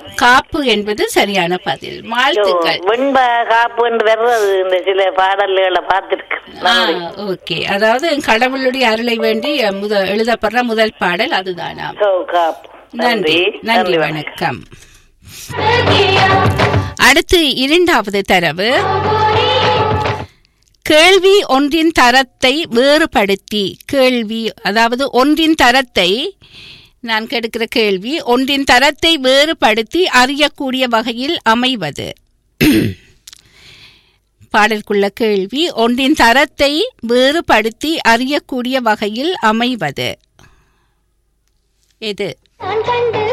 காப்பு என்பது சரியான பதில் வாழ்த்துக்கள் வெண்ப காப்பு என்று வர்றது இந்த சில பாடல்களை பார்த்திருக்கேன் ஓகே அதாவது கடவுளுடைய அருளை வேண்டி அஹ், முத எழுதப்படுற முதல் பாடல் அதுதானா காப்பு நன்றி நன்றி வணக்கம் அடுத்து இரண்டாவது தரவு கேள்வி ஒன்றின் தரத்தை வேறுபடுத்தி கேள்வி அதாவது ஒன்றின் தரத்தை நான் கெடுக்கிற கேள்வி ஒன்றின் தரத்தை வேறுபடுத்தி அறியக்கூடிய வகையில் அமைவது பாடலுக்குள்ள கேள்வி ஒன்றின் தரத்தை வேறுபடுத்தி அறியக்கூடிய வகையில் அமைவது எது